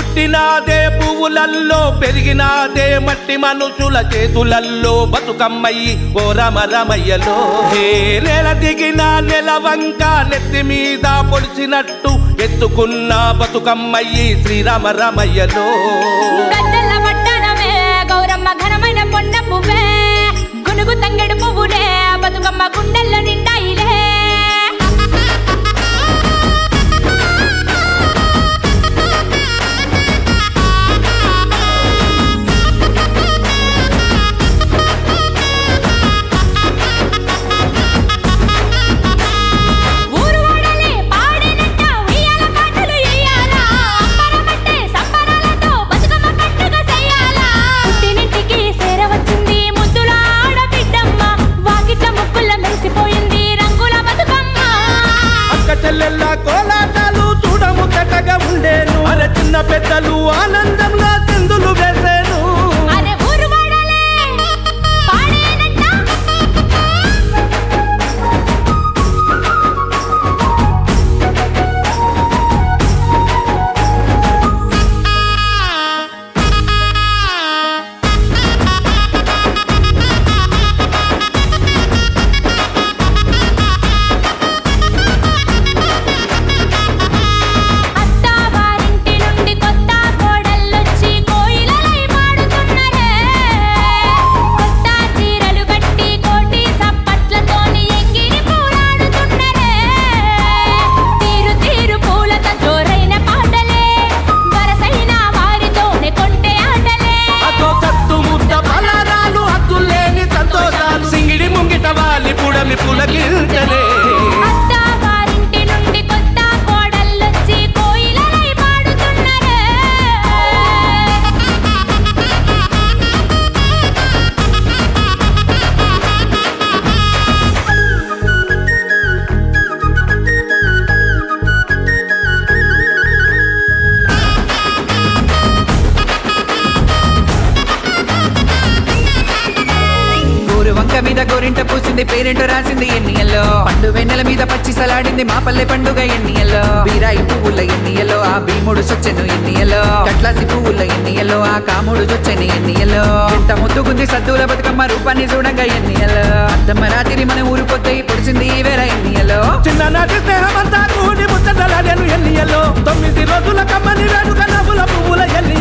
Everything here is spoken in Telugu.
పుట్టినాదే పువ్వులల్లో పెరిగినాదే మట్టి మనుషుల చేతులల్లో బతుకమ్మయ్యి ఓ రమరమయ్యలో హే నెల దిగిన నెల వంక నెత్తి మీద పొడిచినట్టు ఎత్తుకున్న బతుకమ్మయ్యి శ్రీరామరమయ్యలో గద్దెల పట్టణమే గౌరమ్మ ఘనమైన కొండ పువ్వే గునుగు తంగెడు పువ్వులే బతుకమ్మ గుండెల్లో నిండాయిలే ఊరు వాడలే పాడినట్ట ఉయ్యాల పాటలు ఎయ్యాలా అంబరమట్టే సంబరాలతో బతుకమ్మ పండుగ చెయ్యాలా పుట్టినింటికి చేరవచ్చింది ముద్దుల ఆడబిడ్డమ్మ వాకిట్ల ముక్కుల మెరిసిపోయింది రంగుల బతుకమ్మ అక్క చెల్లెళ్ళ కోలాటాలు చూడముచ్చటగా ఉండేను అరే చిన్న పెద్దలు ఆనందంలో చిందులు వేసేను అరే ఊరు వాడలే పాడేనంట అత్తవారింటి నుండి కొత్త కోడళ్ళొచ్చి కోయిలలై పాడుతున్నరే కొత్త చీరలు కట్టి కోటి సప్పట్లతోని ఎంగిరి పూలాడుతున్నరే తీరు తీరు పూలతో జోరైన పాటలే వరసైన వారితోనే కొంటే ఆటలే అదో సత్తు ముద్ద పలారాలు హద్దులేని సంతోషాలు సింగిడి ముంగిట వాలి పుడమి పులకించలే అత్తవారింటి నుండి కొత్త కోడళ్ళొచ్చి కోయిలలై పాడుతున్నరే ఊరు వంక మీద గోరింట పూసింది పేరెంట రాసింది ఎన్నియల్లో పండు వెన్నెల మీద పచ్చి సలాడింది మా పల్లె పండుగ ఎన్నియల్లో బీరాయి పువ్వుల ఎన్నియల్లో ఆ భీముడు సొచ్చెను ఎన్నియల్లో కట్లాసి పువ్వుల ఎన్నియల్లో ఆ కాముడు చొచ్చెను ఎన్నియల్లో ఎంత ముద్దుగుంది సద్దుల బతుకమ్మ రూపాన్ని చూడంగా ఎన్నియల్లో అద్దమ్మ రాత్రి మన ఊరు పొద్దు పొడిచింది ఈ వేళ ఎన్నియల్లో చిన్ననాటి స్నేహమంతా కూడి ముచ్చటలాడెను ఎన్నియలో తొమ్మిది రోజుల కమ్మని వేడుక నవ్వుల పువ్వుల ఎన్ని